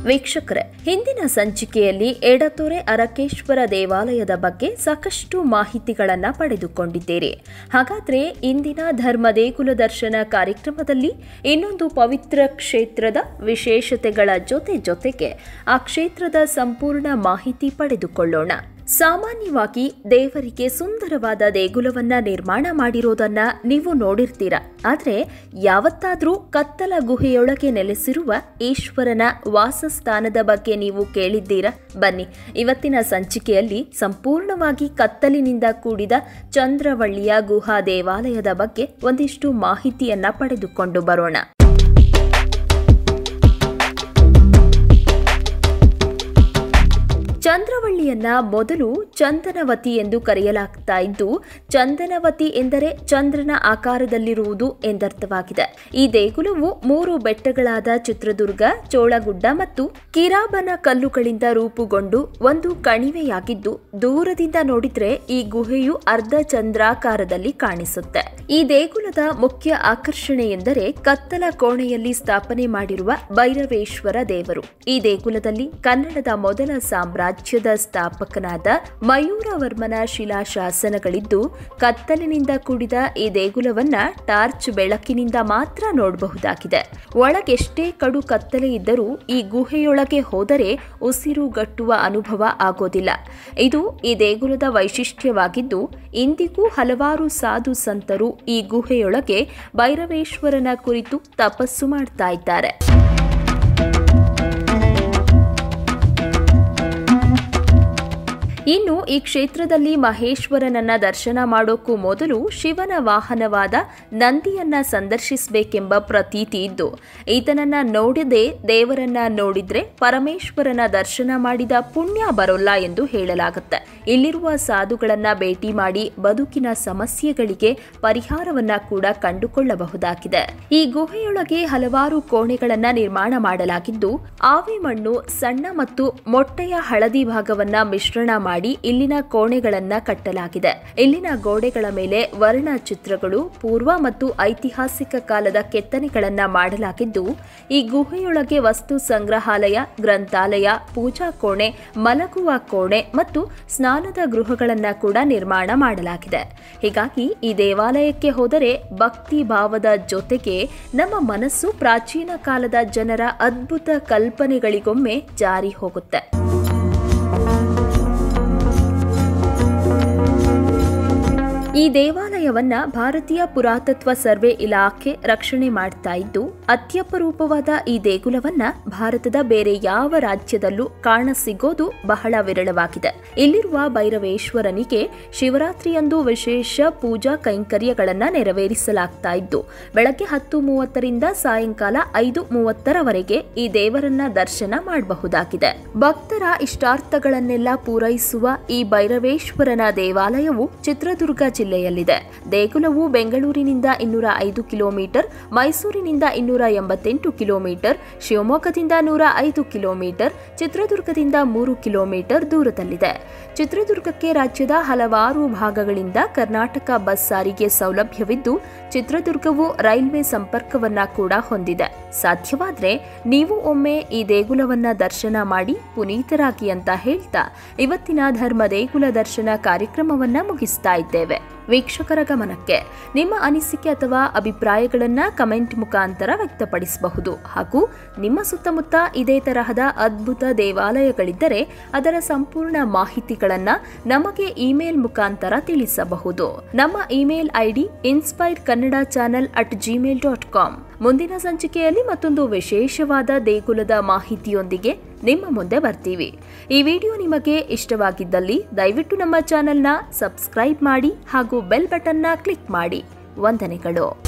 ವೀಕ್ಷಕರೇ ಹಿಂದಿನ ಸಂಚಿಕೆಯಲ್ಲಿ ಎಡತೊರೆ ಅರಕೇಶ್ವರ ದೇವಾಲಯದ ಬಗ್ಗೆ ಸಾಕಷ್ಟು ಮಾಹಿತಿಗಳನ್ನ ಪಡೆದುಕೊಂಡಿದ್ದೀರಿ ಹಾಗಾದ್ರೆ ಇಂದಿನ ಧರ್ಮ ದೇಗುಲ ದರ್ಶನ ಕಾರ್ಯಕ್ರಮದಲ್ಲಿ ಇನ್ನೊಂದು ಪವಿತ್ರ ಕ್ಷೇತ್ರದ ವಿಶೇಷತೆಗಳ ಜೊತೆ ಜೊತೆಗೆ ಆ ಕ್ಷೇತ್ರದ ಸಂಪೂರ್ಣ ಮಾಹಿತಿ ಪಡೆದುಕೊಳ್ಳೋಣ ಸಾಮಾನ್ಯವಾಗಿ ದೇವರಿಗೆ ಸುಂದರವಾದ ದೇಗುಲವನ್ನ ನಿರ್ಮಾಣ ಮಾಡಿರೋದನ್ನ ನೀವು ನೋಡಿರ್ತೀರ ಆದ್ರೆ ಯಾವತ್ತಾದ್ರೂ ಕತ್ತಲ ಗುಹೆಯೊಳಗೆ ನೆಲೆಸಿರುವ ಈಶ್ವರನ ವಾಸಸ್ಥಾನದ ಬಗ್ಗೆ ನೀವು ಕೇಳಿದ್ದೀರಾ ಬನ್ನಿ ಇವತ್ತಿನ ಸಂಚಿಕೆಯಲ್ಲಿ ಸಂಪೂರ್ಣವಾಗಿ ಕತ್ತಲಿನಿಂದ ಕೂಡಿದ ಚಂದ್ರವಳ್ಳಿಯ ಗುಹಾ ದೇವಾಲಯದ ಬಗ್ಗೆ ಒಂದಿಷ್ಟು ಮಾಹಿತಿಯನ್ನ ಪಡೆದುಕೊಂಡು ಬರೋಣ ಚಂದ್ರವಳ್ಳಿಯನ್ನ ಮೊದಲು ಚಂದನವತಿ ಎಂದು ಕರೆಯಲಾಗ್ತಾ ಇದ್ದು ಚಂದನವತಿ ಎಂದರೆ ಚಂದ್ರನ ಆಕಾರದಲ್ಲಿರುವುದು ಎಂದರ್ಥವಾಗಿದೆ ಈ ದೇಗುಲವು ಮೂರು ಬೆಟ್ಟಗಳಾದ ಚಿತ್ರದುರ್ಗ ಚೋಳಗುಡ್ಡ ಮತ್ತು ಕಿರಾಬನ ಕಲ್ಲುಗಳಿಂದ ರೂಪುಗೊಂಡು ಒಂದು ಕಣಿವೆಯಾಗಿದ್ದು ದೂರದಿಂದ ನೋಡಿದ್ರೆ ಈ ಗುಹೆಯು ಅರ್ಧ ಚಂದ್ರಾಕಾರದಲ್ಲಿ ಕಾಣಿಸುತ್ತೆ ಈ ದೇಗುಲದ ಮುಖ್ಯ ಆಕರ್ಷಣೆ ಎಂದರೆ ಕತ್ತಲ ಕೋಣೆಯಲ್ಲಿ ಸ್ಥಾಪನೆ ಮಾಡಿರುವ ಭೈರವೇಶ್ವರ ದೇವರು ಈ ದೇಗುಲದಲ್ಲಿ ಕನ್ನಡದ ಮೊದಲ ಸಾಮ್ರಾಜ್ಯದ ಸ್ಥಾಪಕನಾದ ಮಯೂರವರ್ಮನ ಶಿಲಾಶಾಸನಗಳಿದ್ದು ಕತ್ತಲಿನಿಂದ ಕೂಡಿದ ಈ ದೇಗುಲವನ್ನ ಟಾರ್ಚ್ ಬೆಳಕಿನಿಂದ ಮಾತ್ರ ನೋಡಬಹುದಾಗಿದೆ ಒಳಗೆಷ್ಟೇ ಕಡು ಕತ್ತಲೆ ಇದ್ದರೂ ಈ ಗುಹೆಯೊಳಗೆ ಹೋದರೆ ಉಸಿರುಗಟ್ಟುವ ಅನುಭವ ಆಗೋದಿಲ್ಲ ಇದು ಈ ದೇಗುಲದ ವೈಶಿಷ್ಟ್ಯವಾಗಿದ್ದು ಇಂದಿಗೂ ಹಲವಾರು ಸಾಧು ಸಂತರು ಈ ಗುಹೆಯೊಳಗೆ ಭೈರವೇಶ್ವರನ ಕುರಿತು ತಪಸ್ಸು ಮಾಡ್ತಾ ಇದ್ದಾರೆ ಇನ್ನು ಈ ಕ್ಷೇತ್ರದಲ್ಲಿ ಮಹೇಶ್ವರನನ್ನ ದರ್ಶನ ಮಾಡೋಕ್ಕೂ ಮೊದಲು ಶಿವನ ವಾಹನವಾದ ನಂದಿಯನ್ನ ಸಂದರ್ಶಿಸಬೇಕೆಂಬ ಪ್ರತೀತಿ ಇದ್ದು ಈತನನ್ನ ನೋಡದೆ ದೇವರನ್ನ ನೋಡಿದ್ರೆ ಪರಮೇಶ್ವರನ ದರ್ಶನ ಮಾಡಿದ ಪುಣ್ಯ ಬರೋಲ್ಲ ಎಂದು ಹೇಳಲಾಗುತ್ತೆ ಇಲ್ಲಿರುವ ಸಾಧುಗಳನ್ನ ಭೇಟಿ ಮಾಡಿ ಬದುಕಿನ ಸಮಸ್ಯೆಗಳಿಗೆ ಪರಿಹಾರವನ್ನ ಕೂಡ ಕಂಡುಕೊಳ್ಳಬಹುದಾಗಿದೆ ಈ ಗುಹೆಯೊಳಗೆ ಹಲವಾರು ಕೋಣೆಗಳನ್ನ ನಿರ್ಮಾಣ ಮಾಡಲಾಗಿದ್ದು ಆವಿ ಮಣ್ಣು ಸಣ್ಣ ಮತ್ತು ಮೊಟ್ಟೆಯ ಹಳದಿ ಭಾಗವನ್ನ ಮಿಶ್ರಣ ಮಾಡಿ ಇಲ್ಲಿನ ಕೋಣೆಗಳನ್ನ ಕಟ್ಟಲಾಗಿದೆ ಇಲ್ಲಿನ ಗೋಡೆಗಳ ಮೇಲೆ ವರ್ಣ ಚಿತ್ರಗಳು ಪೂರ್ವ ಮತ್ತು ಐತಿಹಾಸಿಕ ಕಾಲದ ಕೆತ್ತನೆಗಳನ್ನ ಮಾಡಲಾಗಿದ್ದು ಈ ಗುಹೆಯೊಳಗೆ ವಸ್ತು ಸಂಗ್ರಹಾಲಯ ಗ್ರಂಥಾಲಯ ಪೂಜಾ ಕೋಣೆ ಮಲಗುವ ಕೋಣೆ ಮತ್ತು ಸ್ನಾನದ ಗೃಹಗಳನ್ನ ಕೂಡ ನಿರ್ಮಾಣ ಮಾಡಲಾಗಿದೆ ಹೀಗಾಗಿ ಈ ದೇವಾಲಯಕ್ಕೆ ಹೋದರೆ ಭಕ್ತಿ ಭಾವದ ಜೊತೆಗೆ ನಮ್ಮ ಮನಸ್ಸು ಪ್ರಾಚೀನ ಕಾಲದ ಜನರ ಅದ್ಭುತ ಕಲ್ಪನೆಗಳಿಗೊಮ್ಮೆ ಜಾರಿ ಹೋಗುತ್ತೆ ಈ ದೇವಾಲಯವನ್ನ ಭಾರತೀಯ ಪುರಾತತ್ವ ಸರ್ವೆ ಇಲಾಖೆ ರಕ್ಷಣೆ ಮಾಡ್ತಾ ಇದ್ದು ಅತ್ಯಪರೂಪವಾದ ಈ ದೇಗುಲವನ್ನ ಭಾರತದ ಬೇರೆ ಯಾವ ರಾಜ್ಯದಲ್ಲೂ ಕಾಣಸಿಗೋದು ಬಹಳ ವಿರಳವಾಗಿದೆ ಇಲ್ಲಿರುವ ಭೈರವೇಶ್ವರನಿಗೆ ಶಿವರಾತ್ರಿಯಂದು ವಿಶೇಷ ಪೂಜಾ ಕೈಂಕರ್ಯಗಳನ್ನ ನೆರವೇರಿಸಲಾಗ್ತಾ ಇದ್ದು ಬೆಳಗ್ಗೆ ಹತ್ತು ಮೂವತ್ತರಿಂದ ಸಾಯಂಕಾಲ ಐದು ಮೂವತ್ತರವರೆಗೆ ಈ ದೇವರನ್ನ ದರ್ಶನ ಮಾಡಬಹುದಾಗಿದೆ ಭಕ್ತರ ಇಷ್ಟಾರ್ಥಗಳನ್ನೆಲ್ಲ ಪೂರೈಸುವ ಈ ಭೈರವೇಶ್ವರನ ದೇವಾಲಯವು ಚಿತ್ರದುರ್ಗ ಜಿಲ್ಲೆಯಲ್ಲಿದೆ ದೇಗುಲವು ಬೆಂಗಳೂರಿನಿಂದ ಇನ್ನೂರ ಐದು ಕಿಲೋಮೀಟರ್ ಮೈಸೂರಿನಿಂದ ಇನ್ನೂರ ಎಂಬತ್ತೆಂಟು ಕಿಲೋಮೀಟರ್ ಶಿವಮೊಗ್ಗದಿಂದ ನೂರ ಐದು ಕಿಲೋಮೀಟರ್ ಚಿತ್ರದುರ್ಗದಿಂದ ಮೂರು ಕಿಲೋಮೀಟರ್ ದೂರದಲ್ಲಿದೆ ಚಿತ್ರದುರ್ಗಕ್ಕೆ ರಾಜ್ಯದ ಹಲವಾರು ಭಾಗಗಳಿಂದ ಕರ್ನಾಟಕ ಬಸ್ ಸಾರಿಗೆ ಸೌಲಭ್ಯವಿದ್ದು ಚಿತ್ರದುರ್ಗವು ರೈಲ್ವೆ ಸಂಪರ್ಕವನ್ನ ಕೂಡ ಹೊಂದಿದೆ ಸಾಧ್ಯವಾದ್ರೆ ನೀವು ಒಮ್ಮೆ ಈ ದೇಗುಲವನ್ನ ದರ್ಶನ ಮಾಡಿ ಪುನೀತರಾಗಿ ಅಂತ ಹೇಳ್ತಾ ಇವತ್ತಿನ ಧರ್ಮ ದೇಗುಲ ದರ್ಶನ ಕಾರ್ಯಕ್ರಮವನ್ನ ಮುಗಿಸ್ತಾ ಇದ್ದೇವೆ ವೀಕ್ಷಕರ ಗಮನಕ್ಕೆ ನಿಮ್ಮ ಅನಿಸಿಕೆ ಅಥವಾ ಅಭಿಪ್ರಾಯಗಳನ್ನ ಕಮೆಂಟ್ ಮುಖಾಂತರ ವ್ಯಕ್ತಪಡಿಸಬಹುದು ಹಾಗೂ ನಿಮ್ಮ ಸುತ್ತಮುತ್ತ ಇದೇ ತರಹದ ಅದ್ಭುತ ದೇವಾಲಯಗಳಿದ್ದರೆ ಅದರ ಸಂಪೂರ್ಣ ಮಾಹಿತಿಗಳನ್ನ ನಮಗೆ ಇಮೇಲ್ ಮುಖಾಂತರ ತಿಳಿಸಬಹುದು ನಮ್ಮ email ID inspire Kannada channel at Gmail dot com ಮುಂದಿನ ಸಂಚಿಕೆಯಲ್ಲಿ ಮತ್ತೊಂದು ವಿಶೇಷವಾದ ದೇಗುಲದ ಮಾಹಿತಿಯೊಂದಿಗೆ ನಿಮ್ಮ ಮುಂದೆ ಬರ್ತೀವಿ ಈ ವಿಡಿಯೋ ನಿಮಗೆ ಇಷ್ಟವಾಗಿದ್ದಲ್ಲಿ ದಯವಿಟ್ಟು ನಮ್ಮ ಚಾನೆಲ್ನ ಸಬ್ಸ್ಕ್ರೈಬ್ ಮಾಡಿ ಹಾಗೂ ಬೆಲ್ ಬಟನ್ನ ಕ್ಲಿಕ್ ಮಾಡಿ ವಂದನೆಗಳು